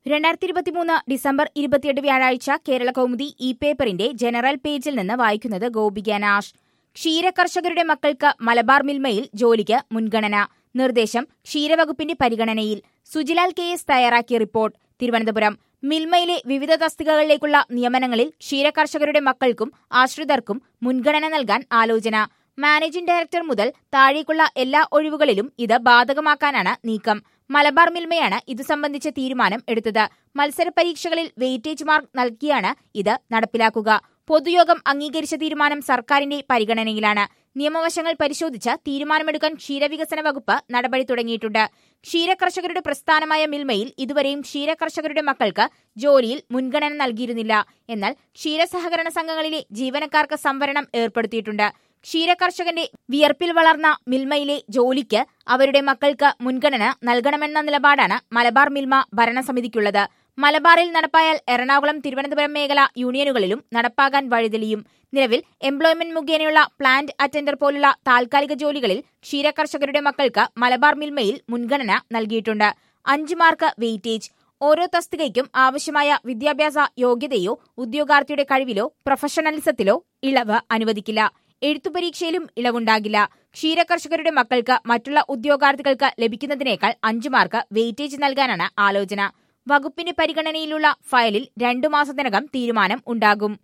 രണ്ടായിരത്തി ഇരുപത്തിമൂന്ന് ഡിസംബർ ഇരുപത്തിയെട്ട് വ്യാഴാഴ്ച കേരള കൗമുദി ഇ പേപ്പറിന്റെ ജനറൽ പേജിൽ നിന്ന് വായിക്കുന്നത് ഗോപിക നാഷ് ക്ഷീരകർഷകരുടെ മക്കൾക്ക് മലബാർ മിൽമയിൽ ജോലിക്ക് മുൻഗണന നിർദ്ദേശം ക്ഷീരവകുപ്പിന്റെ പരിഗണനയിൽ സുജിലാൽ കെ എസ് തയ്യാറാക്കിയ റിപ്പോർട്ട് തിരുവനന്തപുരം മിൽമയിലെ വിവിധ തസ്തികകളിലേക്കുള്ള നിയമനങ്ങളിൽ ക്ഷീരകർഷകരുടെ മക്കൾക്കും ആശ്രിതർക്കും മുൻഗണന നൽകാൻ ആലോചന മാനേജിംഗ് ഡയറക്ടർ മുതൽ താഴേക്കുള്ള എല്ലാ ഒഴിവുകളിലും ഇത് ബാധകമാക്കാനാണ് നീക്കം മലബാർ മിൽമയാണ് ഇതു സംബന്ധിച്ച തീരുമാനം എടുത്തത് മത്സര പരീക്ഷകളിൽ വെയിറ്റേജ് മാർക്ക് നൽകിയാണ് ഇത് നടപ്പിലാക്കുക പൊതുയോഗം അംഗീകരിച്ച തീരുമാനം സർക്കാരിന്റെ പരിഗണനയിലാണ് നിയമവശങ്ങൾ പരിശോധിച്ച് തീരുമാനമെടുക്കാൻ ക്ഷീരവികസന വകുപ്പ് നടപടി തുടങ്ങിയിട്ടുണ്ട് ക്ഷീരകർഷകരുടെ പ്രസ്ഥാനമായ മിൽമയിൽ ഇതുവരെയും ക്ഷീരകർഷകരുടെ മക്കൾക്ക് ജോലിയിൽ മുൻഗണന നൽകിയിരുന്നില്ല എന്നാൽ ക്ഷീരസഹകരണ സംഘങ്ങളിലെ ജീവനക്കാർക്ക് സംവരണം ഏർപ്പെടുത്തിയിട്ടുണ്ട് ക്ഷീരകർഷകന്റെ വിയർപ്പിൽ വളർന്ന മിൽമയിലെ ജോലിക്ക് അവരുടെ മക്കൾക്ക് മുൻഗണന നൽകണമെന്ന നിലപാടാണ് മലബാർ മിൽമ ഭരണസമിതിക്കുള്ളത് മലബാറിൽ നടപ്പായാൽ എറണാകുളം തിരുവനന്തപുരം മേഖല യൂണിയനുകളിലും നടപ്പാകാൻ വഴിതെളിയും നിലവിൽ എംപ്ലോയ്മെന്റ് മുഖേനയുള്ള പ്ലാന്റ് അറ്റൻഡർ പോലുള്ള താൽക്കാലിക ജോലികളിൽ ക്ഷീരകർഷകരുടെ മക്കൾക്ക് മലബാർ മിൽമയിൽ മുൻഗണന നൽകിയിട്ടുണ്ട് അഞ്ച് മാർക്ക് വെയിറ്റേജ് ഓരോ തസ്തികയ്ക്കും ആവശ്യമായ വിദ്യാഭ്യാസ യോഗ്യതയോ ഉദ്യോഗാർത്ഥിയുടെ കഴിവിലോ പ്രൊഫഷണലിസത്തിലോ ഇളവ് അനുവദിക്കില്ല എഴുത്തുപരീക്ഷയിലും ഇളവുണ്ടാകില്ല ക്ഷീരകർഷകരുടെ മക്കൾക്ക് മറ്റുള്ള ഉദ്യോഗാർത്ഥികൾക്ക് ലഭിക്കുന്നതിനേക്കാൾ അഞ്ചു മാർക്ക് വെയിറ്റേജ് നൽകാനാണ് ആലോചന വകുപ്പിന്റെ പരിഗണനയിലുള്ള ഫയലിൽ രണ്ടു മാസത്തിനകം തീരുമാനം ഉണ്ടാകും